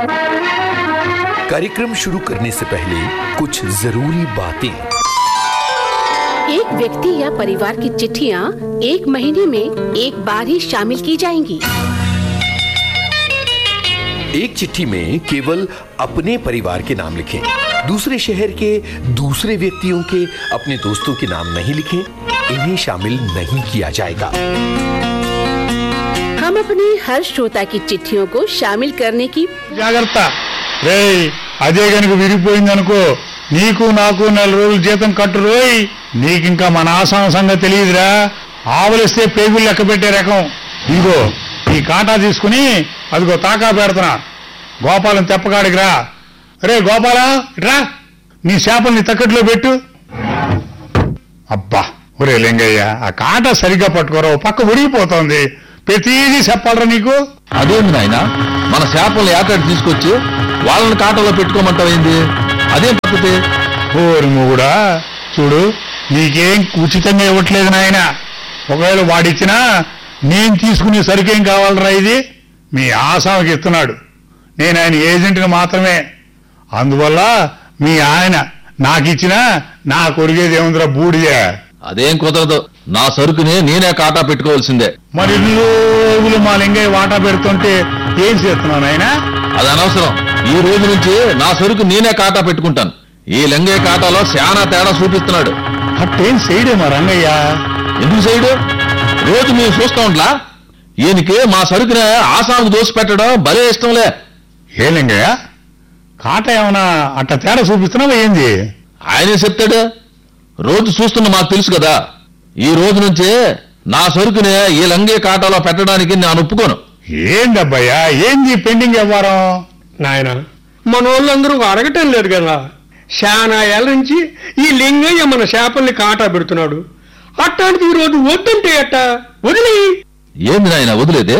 कार्यक्रम शुरू करने से पहले कुछ जरूरी बातें एक व्यक्ति या परिवार की चिट्ठियां एक महीने में एक बार ही शामिल की जाएंगी एक चिट्ठी में केवल अपने परिवार के नाम लिखें दूसरे शहर के दूसरे व्यक्तियों के अपने दोस्तों के नाम नहीं लिखें इन्हें शामिल नहीं किया जाएगा हम अपने हर श्रोता की चिट्ठियों को शामिल करने की జాగ్రత్త రేయ్ అదే గనుక విరిగిపోయిందనుకో నీకు నాకు నెల రోజులు జీతం కట్టు రోయ్ నీకింకా మన ఆసాం సంగతి తెలియదురా ఆవలిస్తే పేగులు లెక్క పెట్టే రకం ఇదిగో ఈ కాటా తీసుకుని అదిగో తాకా పెడుతున్నా గోపాలం తెప్పకాడికి రా రే గోపాలం ఇట్రా నీ చేపల్ని తక్కట్లో పెట్టు అబ్బా ఒరే లింగయ్య ఆ కాట సరిగ్గా పట్టుకోరా ఓ పక్క ఉడిగిపోతోంది ప్రతిదీ చెప్పాలరా నీకు అదేంది నాయన మన చేపలను ఏటాడు తీసుకొచ్చి వాళ్ళని కాటలో పెట్టుకోమంటావేంది అదేం పద్ధతి ఓరి మొగుడా చూడు నీకేం ఉచితంగా ఇవ్వట్లేదు నాయన ఒకవేళ వాడిచ్చినా నేను తీసుకునే సరికేం కావాలరా ఇది మీ ఆసామికి ఇస్తున్నాడు నేను ఆయన ఏజెంట్ని మాత్రమే అందువల్ల మీ ఆయన నాకు ఇచ్చినా నా కొరిగేది ఏముందిరా బూడిదే అదేం కుదరదు నా సరుకుని నేనే కాటా పెట్టుకోవాల్సిందే మరి ఇన్ని రోజులు మా లింగయ్య వాటా పెడుతుంటే ఏం చేస్తున్నావు నాయనా అది అనవసరం ఈ రోజు నుంచి నా సరుకు నేనే కాటా పెట్టుకుంటాను ఈ లింగయ్య కాటాలో శానా తేడా చూపిస్తున్నాడు అట్టేం చేయడే మా రంగయ్య ఎందుకు సైడు రోజు మేము చూస్తూ ఉంట్లా ఈయనకి మా సరుకుని ఆసాముకు దోసి పెట్టడం భలే ఇష్టంలే ఏ లింగయ్య కాట ఏమన్నా అట్ట తేడా చూపిస్తున్నావా ఏంది ఆయనే చెప్తాడు రోజు చూస్తున్న మాకు తెలుసు కదా ఈ రోజు నుంచే నా సరుకుని ఈ లంగే కాటాలో పెట్టడానికి నేను ఒప్పుకోను ఏందబ్బయ్యా ఏంది పెండింగ్ వ్యవహారం నాయన మన వాళ్ళందరూ అడగటం లేదు కదా శానా ఏళ్ళ నుంచి ఈ లింగయ్య మన చేపల్ని కాటా పెడుతున్నాడు అట్టానికి ఈ రోజు వద్దంటే అట్ట వదిలి ఏంది నాయన వదిలేదే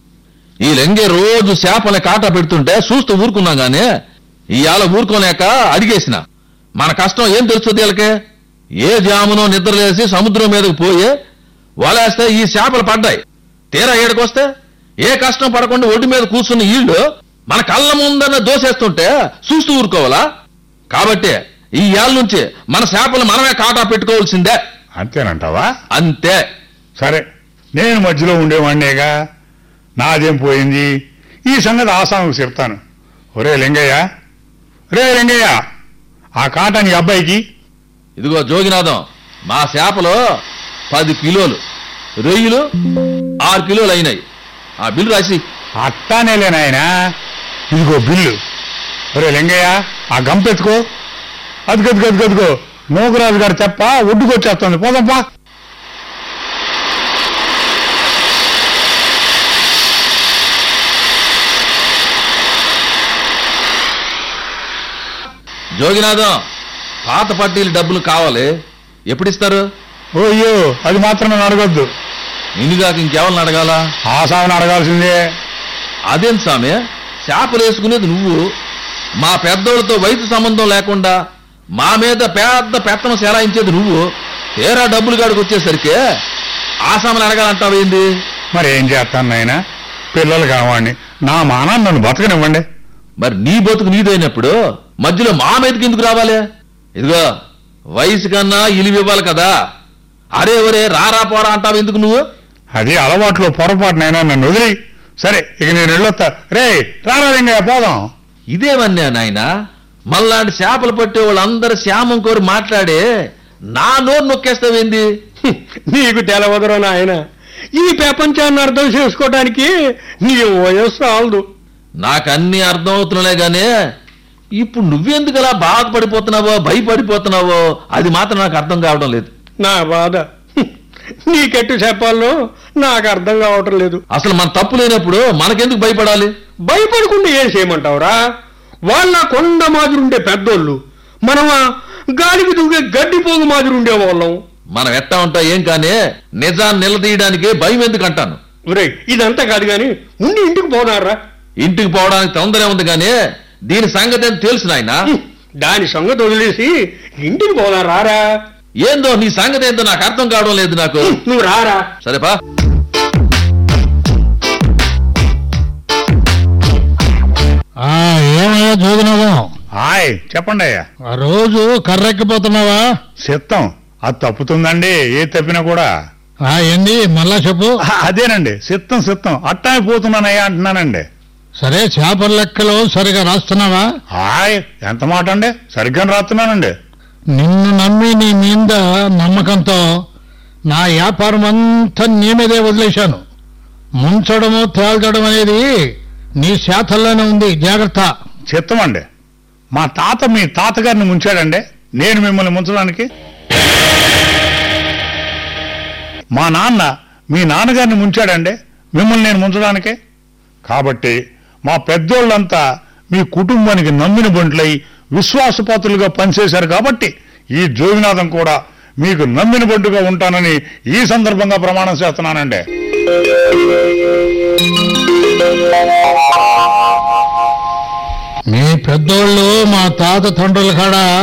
ఈ లెంగే రోజు చేపల కాటా పెడుతుంటే చూస్తూ ఊరుకున్నాం గానీ ఇవాళ ఊరుకోలేక అడిగేసిన మన కష్టం ఏం తెలుస్తుంది వీళ్ళకి ఏ జామునో నిద్రలేసి సముద్రం మీదకి పోయి వలేస్తే ఈ చేపలు పడ్డాయి తీరా ఏడుకొస్తే ఏ కష్టం పడకుండా ఒడ్డు మీద కూర్చున్న ఈళ్ళు మన కళ్ళ ముందన్న దోసేస్తుంటే చూస్తూ ఊరుకోవాలా కాబట్టి ఈ ఏళ్ళ నుంచి మన చేపలు మనమే కాటా పెట్టుకోవాల్సిందే అంతేనంటావా అంతే సరే నేను మధ్యలో ఉండేవాడినేగా నాదేం పోయింది ఈ సంగతి ఆసాముకు చెప్తాను ఒరే లింగయ్య రే లింగయ్య ఆ కాట నీ అబ్బాయికి ఇదిగో జోగినాథం మా చేపలు పది కిలోలు రొయ్యలు ఆరు కిలోలు అయినాయి ఆ బిల్లు రాసి అట్టానేలే నాయనా ఇదిగో బిల్లు ఒరే లింగయ్య ఆ గంపెత్తుకో అది గది గది గదిగో నూకరాజు గారు చెప్ప ఒడ్డుకొచ్చేస్తుంది పోదప్పా జోగినాథం పాత పట్టీలు డబ్బులు కావాలి ఎప్పుడు ఇస్తారు ఓయ్యో అది మాత్రం నన్ను అడగొద్దు ఇన్నిగాక ఇంకెవరిని అడగాల ఆసాముని అడగాల్సిందే అదేం స్వామి చేపలు వేసుకునేది నువ్వు మా పెద్దోళ్ళతో వయసు సంబంధం లేకుండా మా మీద పెద్ద పెత్తనం సెలాయించేది నువ్వు తీరా డబ్బులు కాడికి వచ్చేసరికి ఆసామని అడగాలంటావేంది మరి ఏం చేస్తాను నాయన పిల్లలు కావాడిని నా మానాన్ని నన్ను బతకనివ్వండి మరి నీ బతుకు నీదైనప్పుడు మధ్యలో మా మీదకి ఎందుకు రావాలి ఇదిగో వయసు కన్నా ఇలివి ఇవ్వాలి కదా అరే ఒరే రారా పోరా అంటావు ఎందుకు నువ్వు అది అలవాట్లో పొరపాటునైనా నన్ను వదిలి సరే ఇక నేను వెళ్ళొస్తా రే రారా లింగయ్య పోదాం ఇదేమన్నా నాయన మళ్ళాంటి చేపలు పట్టే వాళ్ళందరూ శ్యామం కోరి మాట్లాడే నా నోరు నొక్కేస్తావేంది నీకు తెలవదురా నాయన ఈ ప్రపంచాన్ని అర్థం చేసుకోవడానికి నీ వయస్సు ఆల్దు నాకు అన్ని అర్థం అవుతున్నాయి గానీ ఇప్పుడు నువ్వెందుకు అలా బాధపడిపోతున్నావో భయపడిపోతున్నావో అది మాత్రం నాకు అర్థం కావడం లేదు నా బాధ నీకెట్టు చెప్పాలో నాకు అర్థం కావటం లేదు అసలు మన తప్పు లేనప్పుడు మనకెందుకు భయపడాలి భయపడకుండా ఏం చేయమంటావురా వాళ్ళ కొండ మాదిరి ఉండే పెద్దోళ్ళు మనమా గాలికి దూకే గడ్డి పోగు మాదిరి ఉండేవాళ్ళం మనం ఎట్టా ఉంటా ఏం కానీ నిజాన్ని నిలదీయడానికి భయం ఎందుకు అంటాను ఒరేయ్ ఇదంతా కాదు గాని ఉండి ఇంటికి పోనారా ఇంటికి పోవడానికి తొందర ఉంది కానీ దీని సంగతి ఏంటో తెలుసు నాయనా దాని సంగతి వదిలేసి ఇంటికి పోదాం రారా ఏందో నీ సంగతి ఏందో నాకు అర్థం కావడం లేదు నాకు నువ్వు రారా సరేపా ఆ హాయ్ చెప్పండి అయ్యా ఆ రోజు కర్రెక్కిపోతున్నావా చిత్తం అది తప్పుతుందండి ఏ తప్పినా కూడా ఆ ఏంది మళ్ళా చెప్పు ఆ, అదేనండి చిత్తం చిత్తం అట్టానే పోతున్నానయ్యా అంటున్నానండి సరే చేపల లెక్కలు సరిగా రాస్తున్నావా హాయ్ ఎంత మాట అండి సరిగ్గా రాస్తున్నానండి నిన్ను నమ్మి నీ మీద నమ్మకంతో నా వ్యాపారం అంతా నీ మీదే వదిలేశాను ముంచడము తేల్చడం అనేది నీ శాతల్లోనే ఉంది జాగ్రత్త చిత్తం అండి మా తాత మీ తాతగారిని ముంచాడండి నేను మిమ్మల్ని ముంచడానికి మా నాన్న మీ నాన్నగారిని ముంచాడండి మిమ్మల్ని నేను ముంచడానికి కాబట్టి మా పెద్దోళ్ళంతా మీ కుటుంబానికి నమ్మిన బంట్లై విశ్వాసపాత్రులుగా పనిచేశారు కాబట్టి ఈ జోగినాథం కూడా మీకు నమ్మిన బంటుగా ఉంటానని ఈ సందర్భంగా ప్రమాణం చేస్తున్నానండి మీ పెద్దోళ్ళు మా తాత తండ్రుల కాడ